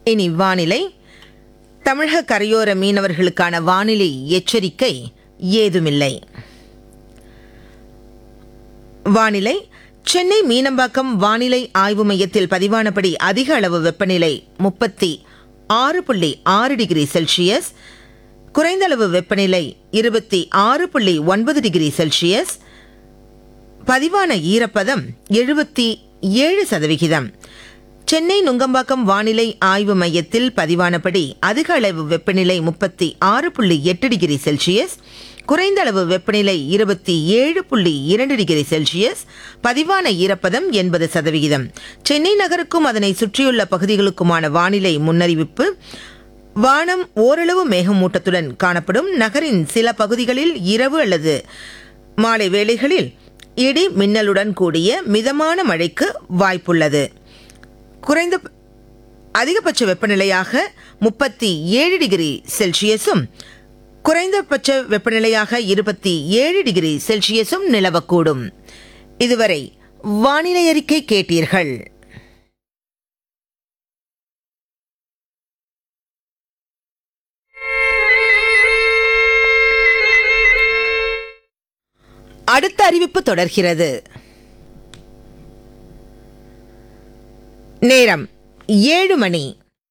இனி வானிலை தமிழக கரையோர மீனவர்களுக்கான வானிலை எச்சரிக்கை ஏதுமில்லை வானிலை சென்னை மீனம்பாக்கம் வானிலை ஆய்வு மையத்தில் பதிவானபடி அதிக அளவு வெப்பநிலை முப்பத்தி ஆறு புள்ளி ஆறு டிகிரி செல்சியஸ் குறைந்த அளவு வெப்பநிலை இருபத்தி ஆறு புள்ளி ஒன்பது டிகிரி செல்சியஸ் பதிவான ஈரப்பதம் எழுபத்தி ஏழு சதவிகிதம் சென்னை நுங்கம்பாக்கம் வானிலை ஆய்வு மையத்தில் பதிவானபடி அதிக அளவு வெப்பநிலை முப்பத்தி ஆறு புள்ளி எட்டு டிகிரி செல்சியஸ் குறைந்த அளவு வெப்பநிலை இருபத்தி ஏழு புள்ளி இரண்டு டிகிரி செல்சியஸ் பதிவான ஈரப்பதம் எண்பது சதவிகிதம் சென்னை நகருக்கும் அதனை சுற்றியுள்ள பகுதிகளுக்குமான வானிலை முன்னறிவிப்பு வானம் ஓரளவு மேகமூட்டத்துடன் காணப்படும் நகரின் சில பகுதிகளில் இரவு அல்லது மாலை வேளைகளில் இடி மின்னலுடன் கூடிய மிதமான மழைக்கு வாய்ப்புள்ளது குறைந்த அதிகபட்ச வெப்பநிலையாக முப்பத்தி ஏழு டிகிரி செல்சியஸும் குறைந்தபட்ச வெப்பநிலையாக இருபத்தி ஏழு டிகிரி செல்சியஸும் நிலவக்கூடும் இதுவரை வானிலை அறிக்கை கேட்டீர்கள் அடுத்த அறிவிப்பு தொடர்கிறது நேரம் ஏழு மணி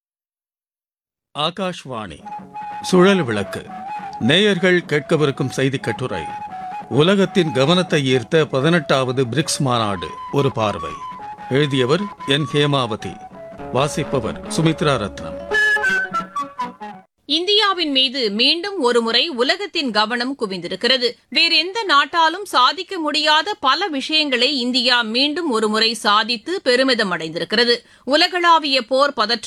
ஆகாஷ்வாணி சுழல் விளக்கு நேயர்கள் கேட்கவிருக்கும் செய்திக் கட்டுரை உலகத்தின் கவனத்தை ஈர்த்த பதினெட்டாவது பிரிக்ஸ் மாநாடு ஒரு பார்வை எழுதியவர் என் ஹேமாவதி வாசிப்பவர் சுமித்ரா ரத்னம் இந்தியாவின் மீது மீண்டும் ஒருமுறை உலகத்தின் கவனம் குவிந்திருக்கிறது வேறு எந்த நாட்டாலும் சாதிக்க முடியாத பல விஷயங்களை இந்தியா மீண்டும் ஒருமுறை சாதித்து பெருமிதம் அடைந்திருக்கிறது உலகளாவிய போர் பதற்றம்